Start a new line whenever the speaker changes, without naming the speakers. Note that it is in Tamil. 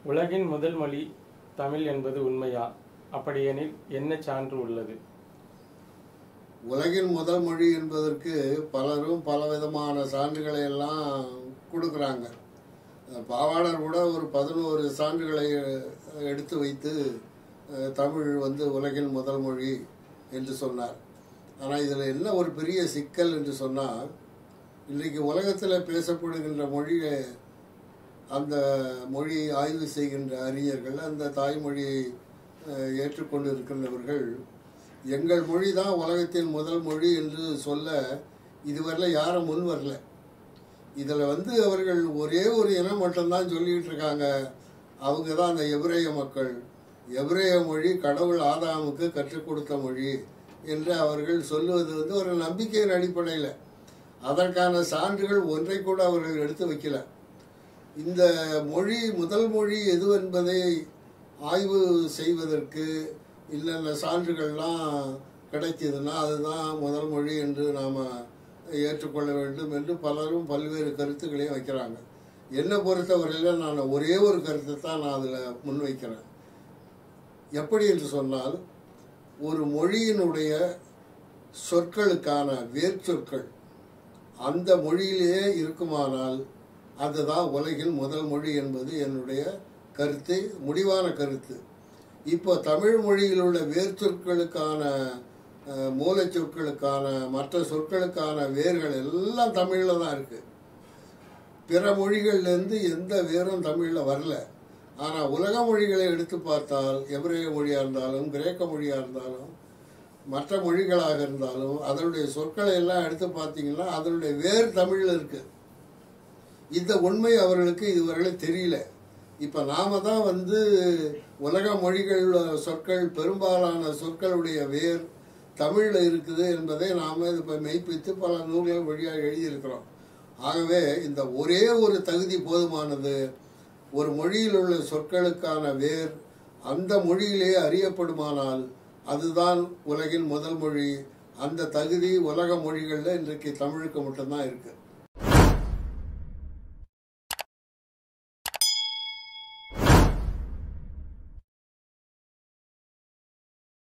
உலகின் முதல் மொழி தமிழ் என்பது உண்மையா அப்படியெனில் என்ன சான்று உள்ளது
உலகின் முதல் மொழி என்பதற்கு பலரும் பலவிதமான சான்றுகளை எல்லாம் கொடுக்குறாங்க பாவாணர் கூட ஒரு பதினோரு சான்றுகளை எடுத்து வைத்து அஹ், தமிழ் வந்து உலகின் முதல் மொழி என்று சொன்னார் ஆனால் இதில் என்ன ஒரு பெரிய சிக்கல் என்று சொன்னால் இன்றைக்கு உலகத்தில் பேசப்படுகின்ற மொழியை அந்த மொழி ஆய்வு செய்கின்ற அறிஞர்கள் அந்த தாய்மொழியை அஹ், ஏற்றுக்கொண்டு இருக்கின்றவர்கள் எங்கள் மொழி தான் உலகத்தின் முதல் மொழி என்று சொல்ல இதுவரையில் யாரும் முன் வரல இதில் வந்து அவர்கள் ஒரே ஒரு இனம் மட்டும்தான் சொல்லிக்கிட்டு இருக்காங்க அவங்க தான் அந்த எபிரேய மக்கள் எபிரேய மொழி கடவுள் ஆதாமுக்கு கற்றுக் கொடுத்த மொழி என்று அவர்கள் சொல்லுவது வந்து ஒரு நம்பிக்கையின் அடிப்படையில் அதற்கான சான்றுகள் ஒன்றை கூட அவர்கள் எடுத்து வைக்கல இந்த மொழி முதல் மொழி எது என்பதை ஆய்வு செய்வதற்கு இல்லைன்ன சான்றுகள்லாம் கிடைத்ததுன்னா அதுதான் முதல் மொழி என்று நாம் ஏற்றுக்கொள்ள வேண்டும் என்று பலரும் பல்வேறு கருத்துக்களையும் வைக்கிறாங்க என்னை பொறுத்தவரையில் நான் ஒரே ஒரு கருத்தை தான் நான் அதில் முன்வைக்கிறேன் எப்படி என்று சொன்னால் ஒரு மொழியினுடைய சொற்களுக்கான வேர்ச்சொற்கள் அந்த மொழியிலேயே இருக்குமானால் அதுதான் உலகின் முதல் மொழி என்பது என்னுடைய கருத்து முடிவான கருத்து இப்போ தமிழ் மொழியில் உள்ள வேர்ச்சொற்களுக்கான அஹ், மூலச்சொற்களுக்கான மற்ற சொற்களுக்கான வேர்கள் எல்லாம் தமிழில் தான் இருக்குது பிற மொழிகள்லேருந்து எந்த வேரும் தமிழில் வரல ஆனால் உலக மொழிகளை எடுத்து பார்த்தால் எபிரேய மொழியாக இருந்தாலும் கிரேக்க மொழியாக இருந்தாலும் மற்ற மொழிகளாக இருந்தாலும் அதனுடைய சொற்களை எல்லாம் எடுத்து பார்த்தீங்கன்னா அதனுடைய வேர் தமிழில் இருக்கு இந்த உண்மை அவர்களுக்கு இதுவரை தெரியல இப்போ நாம தான் வந்து உலக மொழிகள் சொற்கள் பெரும்பாலான சொற்களுடைய வேர் தமிழில் இருக்குது என்பதை நாம் இப்போ மெய்ப்பித்து பல நூல்கள் வழியாக எழுதியிருக்கிறோம் ஆகவே இந்த ஒரே ஒரு தகுதி போதுமானது ஒரு மொழியில் உள்ள சொற்களுக்கான வேர் அந்த மொழியிலே அறியப்படுமானால் அதுதான் உலகின் முதல் மொழி அந்த தகுதி உலக மொழிகளில் இன்றைக்கு தமிழுக்கு மட்டும்தான் இருக்குது